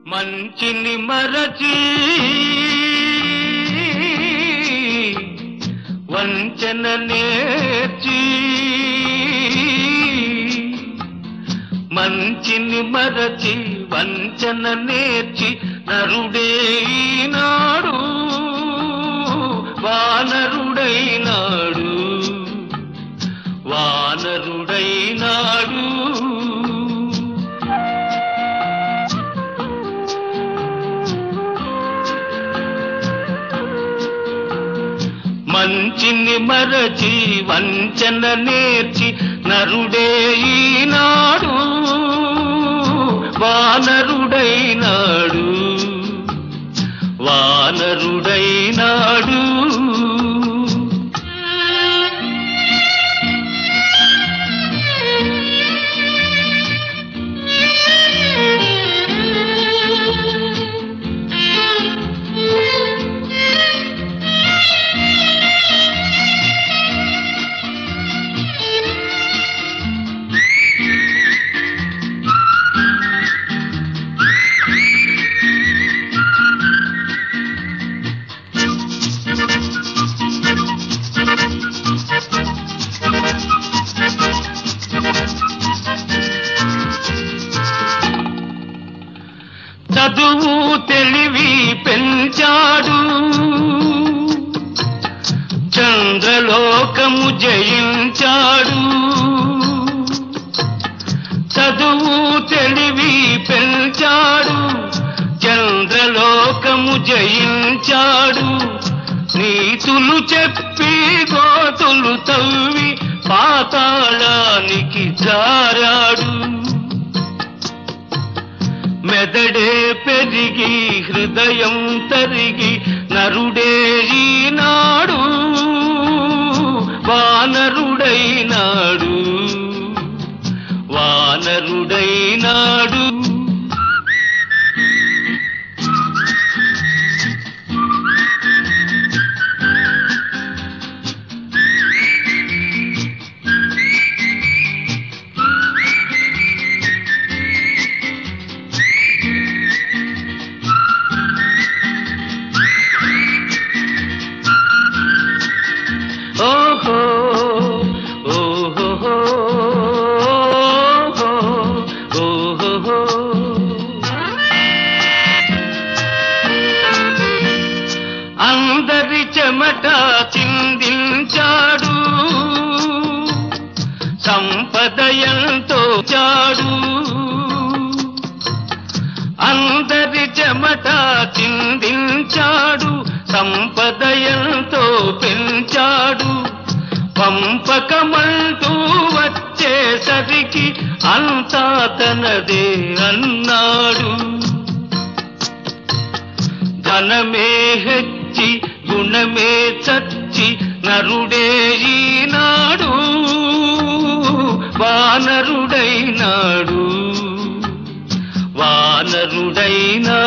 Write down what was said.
మంచిని మరచి వంచన నేర్చి మంచిని మరచి వంచన నేర్చి నరుడే నాడు వానరుడైనాడు వానరుడైనాడు మంచిని మరచి వంచన నేర్చి నరుడే ఈనాడు వానరుడైనాడు వానరుడైనాడు చదువు తెలివి పెంచాడు చంద్రలోకము జయించాడు చదువు తెలివి పెంచాడు చంద్రలోకము జయించాడు నీతులు చెప్పి గోతులు తవ్వి పాతాళానికి జారాడు మెదడే పెరిగి హృదయం తరిగి నరుడే ఈనాడు వానరుడైనాడు వానరుడైనాడు ఓహో ఓహో ఓహో అందరి చెమట చిందించాడు సంపదయంతో చాడు అందరి చెమట చిందించాడు సంపదయంతో పెంచాడు పంపకమంటూ వచ్చేసరికి అంతా తనదే అన్నాడు ధనమే హెచ్చి గుణమే చచ్చి నరుడే ఈనాడు వానరుడైనాడు వానరుడైనా